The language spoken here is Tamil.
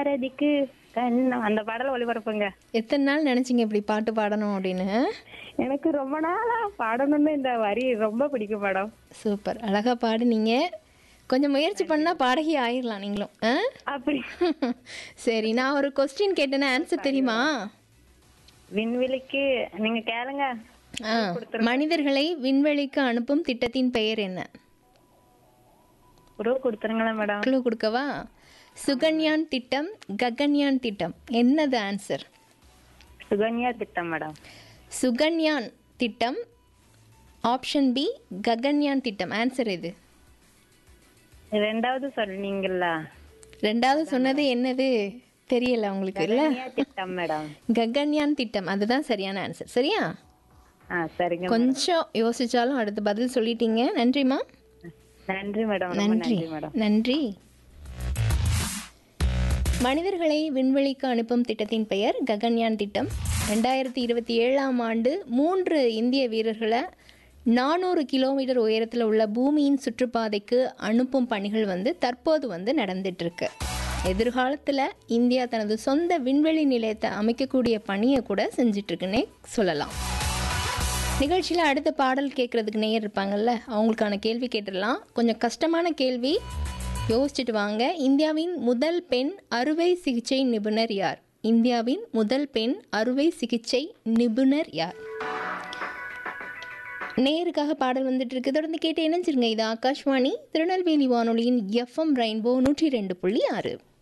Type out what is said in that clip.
பாரதிக்கு கண்ணம் அந்த பாடல ஒளிபரப்புங்க எத்தனை நாள் நினைச்சீங்க இப்படி பாட்டு பாடணும் அப்படின்னு எனக்கு ரொம்ப நாளா பாடணும்னு இந்த வரி ரொம்ப பிடிக்கும் மேடம் சூப்பர் அழகா பாடுனீங்க கொஞ்சம் முயற்சி பண்ணா பாடகி ஆயிரலாம் நீங்களும் ஆ? அப்படி சரி நான் ஒரு கொஸ்டின் கேட்டேன்னா ஆன்சர் தெரியுமா விண்வெளிக்கு நீங்க கேளுங்க ஆ, மனிதர்களை விண்வெளிக்கு அனுப்பும் திட்டத்தின் பெயர் என்ன உறவு கொடுத்துருங்களேன் மேடம் க்ளூ கொடுக்கவா சுகன்யான் திட்டம் ககன்யான் திட்டம் என்னது ஆன்சர் சுகன்யா திட்டம் மேடம் சுகன்யான் திட்டம் ஆப்ஷன் பி ககன்யான் திட்டம் ஆன்சர் இது ரெண்டாவது சொன்னீங்கல்ல ரெண்டாவது சொன்னது என்னது தெரியல உங்களுக்கு இல்ல சுகன்யா திட்டம் மேடம் ககன்யான் திட்டம் அதுதான் சரியான ஆன்சர் சரியா ஆ சரிங்க கொஞ்சம் யோசிச்சாலும் அடுத்த பதில் சொல்லிட்டீங்க நன்றிம்மா நன்றி மேடம் ரொம்ப நன்றி நன்றி மேடம் நன்றி மனிதர்களை விண்வெளிக்கு அனுப்பும் திட்டத்தின் பெயர் ககன்யான் திட்டம் ரெண்டாயிரத்தி இருபத்தி ஏழாம் ஆண்டு மூன்று இந்திய வீரர்களை நானூறு கிலோமீட்டர் உயரத்தில் உள்ள பூமியின் சுற்றுப்பாதைக்கு அனுப்பும் பணிகள் வந்து தற்போது வந்து நடந்துட்டு இருக்கு எதிர்காலத்தில் இந்தியா தனது சொந்த விண்வெளி நிலையத்தை அமைக்கக்கூடிய பணியை கூட செஞ்சிட்டு இருக்குன்னே சொல்லலாம் நிகழ்ச்சியில் அடுத்த பாடல் கேட்குறதுக்கு நேயர் இருப்பாங்கல்ல அவங்களுக்கான கேள்வி கேட்டுடலாம் கொஞ்சம் கஷ்டமான கேள்வி யோசிச்சுட்டு வாங்க இந்தியாவின் முதல் பெண் அறுவை சிகிச்சை நிபுணர் யார் இந்தியாவின் முதல் பெண் அறுவை சிகிச்சை நிபுணர் யார் நேருக்காக பாடல் வந்துட்டு இருக்கு தொடர்ந்து கேட்டு இணைஞ்சிருங்க இது ஆகாஷ்வாணி திருநெல்வேலி வானொலியின் எஃப்எம் ரெயின்போ நூற்றி ரெண்டு புள்ளி ஆறு